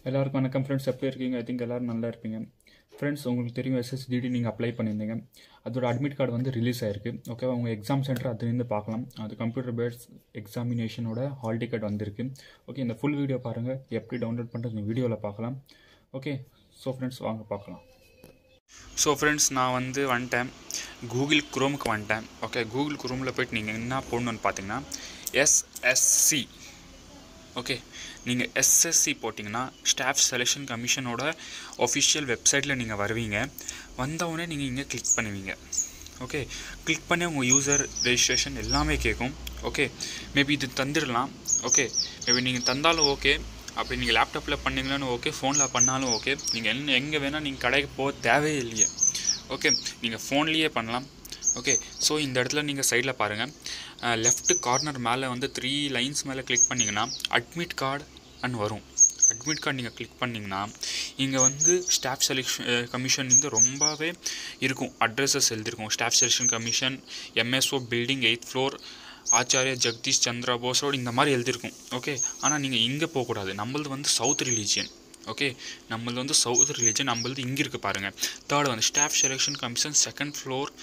எல்லாருக்கும் வணக்கம் ஃப்ரெண்ட்ஸ் எப்படி இருக்கீங்க ஐ திங்க் எல்லோரும் நல்லா இருப்பீங்க ஃப்ரெண்ட்ஸ் உங்களுக்கு தெரியும் எஸ்எஸ்டிடி நீங்கள் அப்ளை பண்ணியிருந்தீங்க அதோட அட்மிட் கார்டு வந்து ரிலீஸ் ஆயிருக்கு ஓகேவா உங்கள் எக்ஸாம் சென்டர் அதுலேருந்து பார்க்கலாம் அது கம்ப்யூட்டர் பேஸ்ட் எக்ஸாமினேஷனோட ஹால் டிக்கெட் வந்திருக்கு ஓகே இந்த ஃபுல் வீடியோ பாருங்கள் எப்படி டவுன்லோட் பண்ணுறது இந்த வீடியோவில் பார்க்கலாம் ஓகே ஸோ ஃப்ரெண்ட்ஸ் வாங்க பார்க்கலாம் ஸோ ஃப்ரெண்ட்ஸ் நான் வந்து வந்துட்டேன் கூகுள் குரோமுக்கு வந்துட்டேன் ஓகே கூகுள் குரோமில் போயிட்டு நீங்கள் என்ன போடணுன்னு பார்த்தீங்கன்னா எஸ்எஸ்சி ஓகே நீங்கள் எஸ்எஸ்சி போட்டிங்கன்னா ஸ்டாஃப் செலெக்ஷன் கமிஷனோட ஒஃபிஷியல் வெப்சைட்டில் நீங்கள் வருவீங்க வந்தவுடனே நீங்கள் இங்கே கிளிக் பண்ணுவீங்க ஓகே கிளிக் பண்ணி உங்கள் யூசர் ரெஜிஸ்ட்ரேஷன் எல்லாமே கேட்கும் ஓகே மேபி இது தந்துடலாம் ஓகே மேபி நீங்கள் தந்தாலும் ஓகே அப்படி நீங்கள் லேப்டாப்பில் பண்ணீங்களான்னு ஓகே ஃபோனில் பண்ணாலும் ஓகே நீங்கள் என்ன எங்கே வேணால் நீங்கள் கடைக்கு போக தேவையே இல்லையே ஓகே நீங்கள் ஃபோன்லேயே பண்ணலாம் ஓகே ஸோ இந்த இடத்துல நீங்கள் சைடில் பாருங்கள் லெஃப்ட் கார்னர் மேலே வந்து த்ரீ லைன்ஸ் மேலே கிளிக் பண்ணிங்கன்னா அட்மிட் கார்டு அண்ட் வரும் அட்மிட் கார்டு நீங்கள் கிளிக் பண்ணிங்கன்னா இங்கே வந்து ஸ்டாஃப் செலெக்ஷன் கமிஷன் வந்து ரொம்பவே இருக்கும் அட்ரஸஸ் எழுதிருக்கும் staff selection commission MSO building eighth floor Acharya Jagadish Chandra போஸோடு இந்த மாதிரி எழுதிருக்கும் ஓகே ஆனால் நீங்கள் இங்கே போகக்கூடாது நம்மளது வந்து சவுத் ரிலீஜியன் ஓகே நம்மளது வந்து சவுத் ரிலீஜன் நம்மளது இங்கே இருக்குது பாருங்கள் தேர்ட் வந்து staff selection commission second floor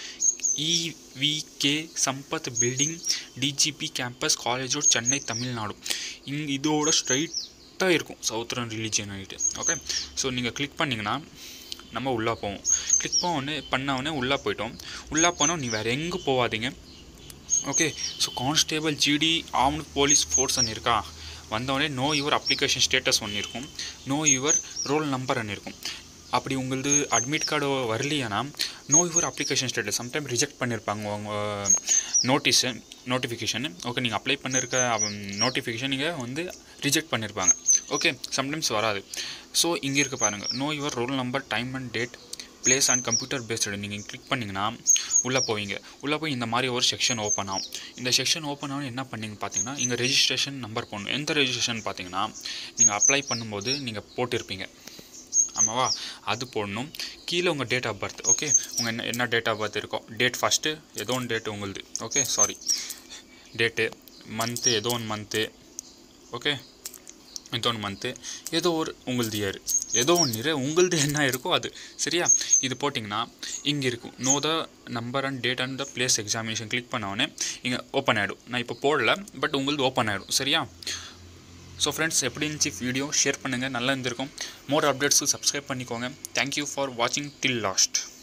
EVK Sampath building DGP campus college road Chennai Tamil Nadu இங் இதோட ஸ்ட்ரைட்டாக இருக்கும் சவுத்ரன் ரிலீஜியன் ஆகிட்டு ஓகே ஸோ நீங்கள் கிளிக் பண்ணிங்கன்னா நம்ம உள்ளே போவோம் கிளிக் பண்ண பண்ண உடனே உள்ளே போயிட்டோம் உள்ளே போனால் நீ வேறு எங்கே போகாதீங்க okay so constable GD armed police force இருக்கா வந்தவொடனே நோ யுவர் அப்ளிகேஷன் ஸ்டேட்டஸ் ஒன்று இருக்கும் நோ யுவர் ரோல் நம்பர் ஒன்று இருக்கும் அப்படி உங்களது அட்மிட் கார்டு வரலையானா know your application status sometime reject பண்ணியிருப்பாங்க உங்கள் நோட்டீஸு நோட்டிஃபிகேஷன் ஓகே நீங்கள் அப்ளை பண்ணியிருக்க நோட்டிஃபிகேஷன் நீங்கள் வந்து ரிஜெக்ட் பண்ணியிருப்பாங்க ஓகே சம்டைம்ஸ் வராது ஸோ இங்கே இருக்க பாருங்கள் know your roll number time and date place and computer based நீங்கள் கிளிக் பண்ணிங்கன்னா உள்ளே போவீங்க உள்ளே போய் இந்த மாதிரி ஒரு செக்ஷன் ஓப்பன் ஆகும் இந்த செக்ஷன் ஓப்பன் ஆகும் என்ன பண்ணிங்க பார்த்தீங்கன்னா இங்கே ரெஜிஸ்ட்ரேஷன் நம்பர் போடணும் எந்த ரெஜிஸ்ட்ரேஷன் பார்த்தீங்கன்னா நீங்கள் அப்ளை பண்ணும்போது நீங்கள் போட்டிருப்பீங்க ஆமாவா அது போடணும் கீழே உங்கள் டேட் ஆஃப் பர்த் ஓகே உங்கள் என்ன என்ன டேட் ஆஃப் பர்த் இருக்கோ டேட் ஃபஸ்ட்டு ஏதோ ஒன்று டேட்டு உங்களுது ஓகே சாரி டேட்டு மந்த்து ஏதோ ஒன்று மந்த்து ஓகே ஏதோ ஒன்று மந்த்து ஏதோ ஒரு உங்களது இயர் ஏதோ ஒன்று இரு உங்களது என்ன இருக்கோ அது சரியா இது போட்டிங்கன்னா இங்கே இருக்கும் know the number and date and the place examination click பண்ணவொடனே இங்கே ஓப்பன் ஆகிடும் நான் இப்போ போடல பட் உங்களது ஓப்பன் ஆகிடும் சரியா ஸோ ஃப்ரெண்ட்ஸ் எப்படி இருந்துச்சு வீடியோ ஷேர் பண்ணுங்கள் நல்லா இருந்திருக்கும் மோர் அப்டேட்ஸுக்கு சப்ஸ்கிரைப் பண்ணிக்கோங்க தேங்க்யூ ஃபார் வாட்சிங் டில் லாஸ்ட்